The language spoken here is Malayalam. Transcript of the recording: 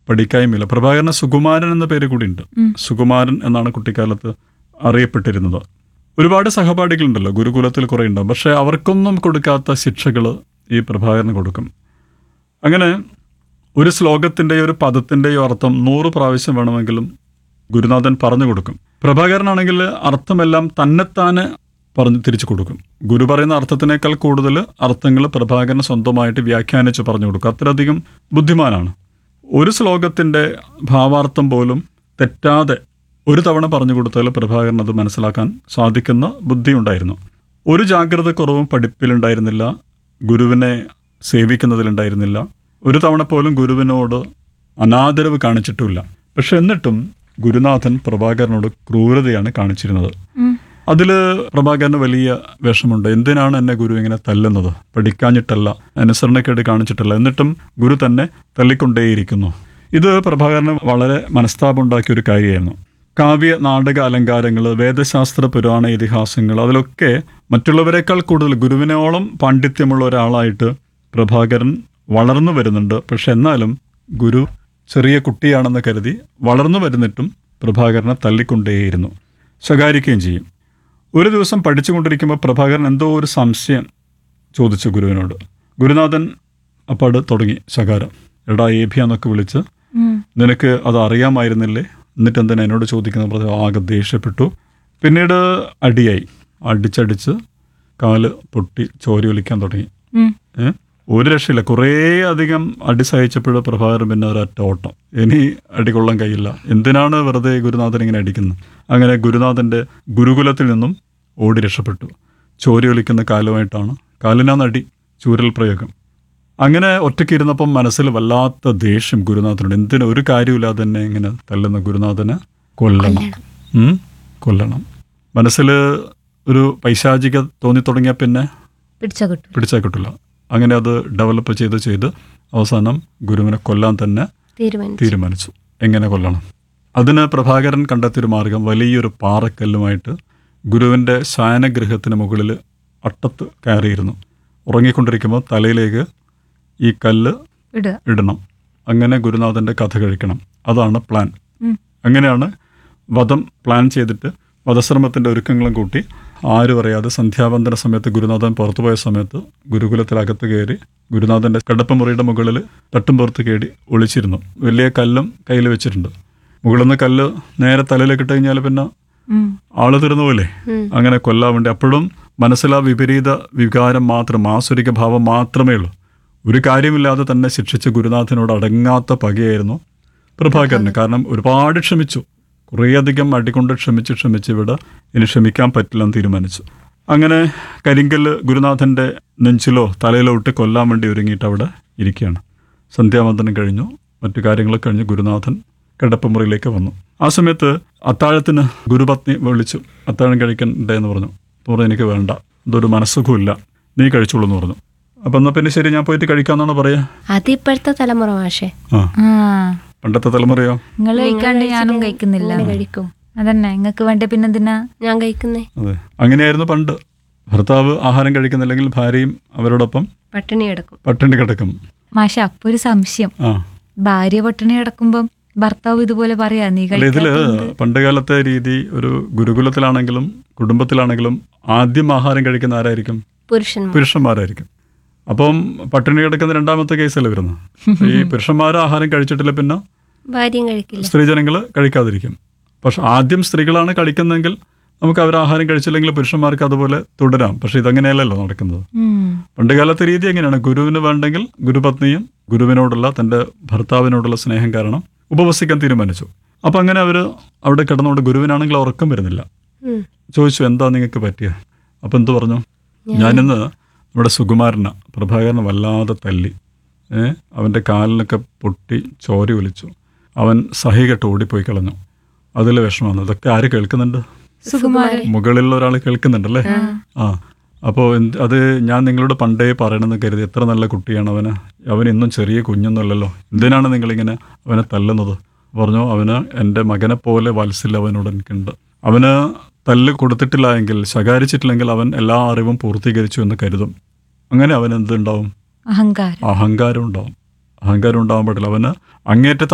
പഠിക്കായ്മയില്ല പ്രഭാകരന് സുകുമാരൻ എന്ന പേര് കൂടിയുണ്ട് സുകുമാരൻ എന്നാണ് കുട്ടിക്കാലത്ത് അറിയപ്പെട്ടിരുന്നത് ഒരുപാട് സഹപാഠികളുണ്ടല്ലോ ഗുരുകുലത്തിൽ കുറേ ഉണ്ടാവും പക്ഷെ അവർക്കൊന്നും കൊടുക്കാത്ത ശിക്ഷകൾ ഈ പ്രഭാകരന് കൊടുക്കും അങ്ങനെ ഒരു ശ്ലോകത്തിൻ്റെയോ ഒരു പദത്തിൻ്റെയോ അർത്ഥം നൂറ് പ്രാവശ്യം വേണമെങ്കിലും ഗുരുനാഥൻ പറഞ്ഞു കൊടുക്കും പ്രഭാകരനാണെങ്കിൽ അർത്ഥമെല്ലാം തന്നെത്താനെ പറഞ്ഞ് തിരിച്ചു കൊടുക്കും ഗുരു പറയുന്ന അർത്ഥത്തിനേക്കാൾ കൂടുതൽ അർത്ഥങ്ങൾ പ്രഭാകരൻ സ്വന്തമായിട്ട് വ്യാഖ്യാനിച്ച് പറഞ്ഞു കൊടുക്കും അത്രയധികം ബുദ്ധിമാനാണ് ഒരു ശ്ലോകത്തിൻ്റെ ഭാവാർത്ഥം പോലും തെറ്റാതെ ഒരു തവണ പറഞ്ഞു കൊടുത്താൽ പ്രഭാകരൻ അത് മനസ്സിലാക്കാൻ സാധിക്കുന്ന ബുദ്ധിയുണ്ടായിരുന്നു ഒരു ജാഗ്രത കുറവും പഠിപ്പിലുണ്ടായിരുന്നില്ല ഗുരുവിനെ സേവിക്കുന്നതിലുണ്ടായിരുന്നില്ല ഒരു തവണ പോലും ഗുരുവിനോട് അനാദരവ് കാണിച്ചിട്ടുമില്ല പക്ഷെ എന്നിട്ടും ഗുരുനാഥൻ പ്രഭാകരനോട് ക്രൂരതയാണ് കാണിച്ചിരുന്നത് അതിൽ പ്രഭാകരന് വലിയ വിഷമുണ്ട് എന്തിനാണ് എന്നെ ഗുരു ഇങ്ങനെ തല്ലുന്നത് പഠിക്കാഞ്ഞിട്ടല്ല അനുസരണക്കേട് കാണിച്ചിട്ടല്ല എന്നിട്ടും ഗുരു തന്നെ തല്ലിക്കൊണ്ടേയിരിക്കുന്നു ഇത് പ്രഭാകരന് വളരെ മനസ്താപമുണ്ടാക്കിയ ഒരു കാര്യമായിരുന്നു കാവ്യ നാടക അലങ്കാരങ്ങൾ വേദശാസ്ത്ര പുരാണ ഇതിഹാസങ്ങൾ അതിലൊക്കെ മറ്റുള്ളവരെക്കാൾ കൂടുതൽ ഗുരുവിനോളം പാണ്ഡിത്യമുള്ള ഒരാളായിട്ട് പ്രഭാകരൻ വളർന്നു വരുന്നുണ്ട് പക്ഷെ എന്നാലും ഗുരു ചെറിയ കുട്ടിയാണെന്ന് കരുതി വളർന്നു വരുന്നിട്ടും പ്രഭാകരനെ തല്ലിക്കൊണ്ടേയിരുന്നു ശകാരിക്കുകയും ചെയ്യും ഒരു ദിവസം പഠിച്ചുകൊണ്ടിരിക്കുമ്പോൾ പ്രഭാകരൻ എന്തോ ഒരു സംശയം ചോദിച്ചു ഗുരുവിനോട് ഗുരുനാഥൻ അപ്പാട് തുടങ്ങി ശകാരം എടാ ഏഭ്യ എന്നൊക്കെ വിളിച്ച് നിനക്ക് അത് അറിയാമായിരുന്നില്ലേ എന്നിട്ട് എന്തിനാ എന്നോട് ചോദിക്കുന്നത് പറഞ്ഞു ആകെ ദേഷ്യപ്പെട്ടു പിന്നീട് അടിയായി അടിച്ചടിച്ച് കാല് പൊട്ടി ചോരി ഒലിക്കാൻ തുടങ്ങി ഏ? ഒരു രക്ഷയില്ല കുറേ അധികം അടി സഹിച്ചപ്പോഴും പ്രഭാകരൻ പിന്നെ ഒരൊറ്റ ഓട്ടം ഇനി അടി കൊള്ളാൻ കഴിയില്ല എന്തിനാണ് വെറുതെ ഗുരുനാഥൻ ഇങ്ങനെ അടിക്കുന്നത് അങ്ങനെ ഗുരുനാഥന്റെ ഗുരുകുലത്തിൽ നിന്നും ഓടി രക്ഷപ്പെട്ടു ചോരി ഒലിക്കുന്ന കാലുമായിട്ടാണ് കാലിനാന്ന് അടി ചൂരൽ പ്രയോഗം അങ്ങനെ ഒറ്റയ്ക്ക് ഇരുന്നപ്പം മനസ്സിൽ വല്ലാത്ത ദേഷ്യം ഗുരുനാഥനോട് എന്തിനും ഒരു കാര്യമില്ലാതെ തന്നെ ഇങ്ങനെ തല്ലുന്ന ഗുരുനാഥനെ കൊല്ലണം ഉം? കൊല്ലണം മനസ്സിൽ ഒരു പൈശാചിക തോന്നി തുടങ്ങിയ പിന്നെ പിടിച്ച കിട്ടും പിടിച്ചാൽ കിട്ടില്ല അങ്ങനെ അത് ഡെവലപ്പ് ചെയ്ത് ചെയ്ത് അവസാനം ഗുരുവിനെ കൊല്ലാൻ തന്നെ തീരുമാനിച്ചു തീരുമാനിച്ചു എങ്ങനെ കൊല്ലണം അതിന് പ്രഭാകരൻ കണ്ടെത്തിയൊരു മാർഗം വലിയൊരു പാറക്കല്ലുമായിട്ട് ഗുരുവിൻ്റെ ശയനഗൃഹത്തിന് മുകളിൽ അട്ടത്ത് കയറിയിരുന്നു ഉറങ്ങിക്കൊണ്ടിരിക്കുമ്പോൾ തലയിലേക്ക് ഈ കല്ല് ഇടുക ഇടണം അങ്ങനെ ഗുരുനാഥൻ്റെ കഥ കഴിക്കണം അതാണ് പ്ലാൻ ഉം. അങ്ങനെയാണ് വധം പ്ലാൻ ചെയ്തിട്ട് വധശ്രമത്തിൻ്റെ ഒരുക്കങ്ങളും കൂട്ടി ആരും അറിയാതെ സന്ധ്യാവന്തന സമയത്ത് ഗുരുനാഥൻ പുറത്തുപോയ സമയത്ത് ഗുരുകുലത്തിലകത്ത് കയറി ഗുരുനാഥൻ്റെ കിടപ്പുമുറിയുടെ മുകളിൽ തട്ടും പുറത്ത് കയറി ഒളിച്ചിരുന്നു വലിയ കല്ലും കയ്യിൽ വെച്ചിട്ടുണ്ട് മുകളിൽ നിന്ന് കല്ല് നേരെ തലയിലേക്ക് ഇട്ട് കഴിഞ്ഞാൽ പിന്നെ ഉം. ആള് തീർന്നു പോലെ അങ്ങനെ കൊല്ലാൻ വേണ്ടി അപ്പോഴും മനസ്സിലാ വിപരീത വികാരം മാത്രം ആസുരിക ഭാവം മാത്രമേ ഉള്ളൂ ഒരു കാര്യമില്ലാതെ തന്നെ ശിക്ഷിച്ച ഗുരുനാഥനോട് അടങ്ങാത്ത പകയായിരുന്നു പ്രഭാകരന് കാരണം ഒരുപാട് ക്ഷമിച്ചു കുറേയധികം അടികൊണ്ട് ക്ഷമിച്ച് ക്ഷമിച്ച് ഇവിടെ ഇനി ക്ഷമിക്കാൻ പറ്റില്ലെന്ന് തീരുമാനിച്ചു അങ്ങനെ കരിങ്കല്ല് ഗുരുനാഥൻ്റെ നെഞ്ചിലോ തലയിലോ ഇട്ട് കൊല്ലാൻ വേണ്ടി ഒരുങ്ങിയിട്ട് അവിടെ ഇരിക്കുകയാണ് സന്ധ്യാവന്തനം കഴിഞ്ഞു മറ്റു കാര്യങ്ങളൊക്കെ കഴിഞ്ഞ് ഗുരുനാഥൻ കിടപ്പുമുറിയിലേക്ക് വന്നു ആ സമയത്ത് അത്താഴത്തിന് ഗുരുപത്നി വിളിച്ചു അത്താഴം കഴിക്കണ്ടേ എന്ന് പറഞ്ഞു അപ്പോൾ പറഞ്ഞു എനിക്ക് വേണ്ട ഇതൊരു മനസ്സുഖമില്ല നീ കഴിച്ചോളൂ എന്ന് പറഞ്ഞു അപ്പം എന്നാൽ പിന്നെ ശരി ഞാൻ പോയിട്ട് കഴിക്കാമെന്നാണ് പറയാ അതിപ്പോഴത്തെ തലമുറ മാഷേ ആ ആ പണ്ടത്തെ തലമുറയോ നിങ്ങൾ കഴിക്കാണ്ട് ഞാനും കഴിക്കുന്നില്ല ഇങ്ങനെ കഴിക്കും അതന്നെ നിങ്ങൾക്ക് വേണ്ട പിന്നെന്തിനാ ഞാൻ കഴിക്കുന്നേ അതെ അങ്ങനെയായിരുന്നു പണ്ട് ഭർത്താവ് ആഹാരം കഴിക്കുന്നില്ലെങ്കിൽ ഭാര്യയും അവരോടൊപ്പം പട്ടിണി കിടക്കും പട്ടിണി കിടക്കും മാഷ അപ്പൊ ഒരു സംശയം ആ ഭാര്യ പട്ടിണി കിടക്കുമ്പം ഭർത്താവ് ഇതുപോലെ പറയാ നീ അല്ല ഇതില് കഴിക്കാത്തതുകൊണ്ട് പണ്ട് കാലത്തെ രീതി ഒരു ഗുരുകുലത്തിലാണെങ്കിലും കുടുംബത്തിലാണെങ്കിലും ആദ്യം ആഹാരം കഴിക്കുന്ന ആരായിരിക്കും പുരുഷന്മാർ പുരുഷന്മാരായിരിക്കും അപ്പം പട്ടിണി കിടക്കുന്ന രണ്ടാമത്തെ കേസല്ലേ വരുന്നത് ഈ പുരുഷന്മാർ ആഹാരം കഴിച്ചിട്ടില്ല പിന്നെ ഭാര്യയും കഴിക്കില്ല സ്ത്രീജനങ്ങൾ കഴിക്കാതിരിക്കും പക്ഷെ ആദ്യം സ്ത്രീകളാണ് കഴിക്കുന്നതെങ്കിൽ നമുക്ക് അവർ ആഹാരം കഴിച്ചില്ലെങ്കിൽ പുരുഷന്മാർക്ക് അതുപോലെ തുടരാം പക്ഷെ ഇതങ്ങനെയല്ലല്ലോ നടക്കുന്നത് ഉം. പണ്ട് കാലത്തെ രീതി എങ്ങനെയാണ് ഗുരുവിന് വേണ്ടെങ്കിൽ ഗുരുപത്നിയും ഗുരുവിനോടുള്ള തൻ്റെ ഭർത്താവിനോടുള്ള സ്നേഹം കാരണം ഉപവസിക്കാൻ തീരുമാനിച്ചു അപ്പം അങ്ങനെ അവർ അവിടെ കിടന്നുകൊണ്ട് ഗുരുവിനാണെങ്കിൽ ഉറക്കം വരുന്നില്ല ഉം. ചോദിച്ചു എന്താ നിങ്ങൾക്ക് പറ്റിയ അപ്പം എന്ത് പറഞ്ഞു ഞാനിന്ന് നമ്മുടെ സുകുമാരനെ പ്രഭാകരനെ വല്ലാതെ തല്ലി ഏ അവൻ്റെ കാലിനൊക്കെ പൊട്ടി ചോരി ഒലിച്ചു അവൻ സഹി കെട്ട് ഓടിപ്പോയി കളഞ്ഞു അതിൽ വിഷമമാണ് ഇതൊക്കെ ആര് കേൾക്കുന്നുണ്ട് സുകുമാരൻ മുകളിലുള്ള ഒരാൾ കേൾക്കുന്നുണ്ടല്ലേ ആ അപ്പോൾ അത് ഞാൻ നിങ്ങളോട് പണ്ടേ പറയണമെന്ന് കരുതി എത്ര നല്ല കുട്ടിയാണ് അവന് അവൻ ഇന്നും ചെറിയ കുഞ്ഞൊന്നുമല്ലല്ലോ എന്തിനാണ് നിങ്ങളിങ്ങനെ അവനെ തല്ലുന്നത് പറഞ്ഞു അവന് എൻ്റെ മകനെ പോലെ വാത്സല്യം അവനോട് എനിക്കുണ്ട് അവന് തല്ല് കൊടുത്തിട്ടില്ല എങ്കിൽ ശകാരിച്ചിട്ടില്ലെങ്കിൽ അവൻ എല്ലാ അറിവും പൂർത്തീകരിച്ചു എന്ന് കരുതും അങ്ങനെ അവൻ എന്തുണ്ടാവും അഹങ്കാരം അഹങ്കാരം ഉണ്ടാവും അഹങ്കാരം ഉണ്ടാവാൻ പാടില്ല അവന് അങ്ങേറ്റത്തെ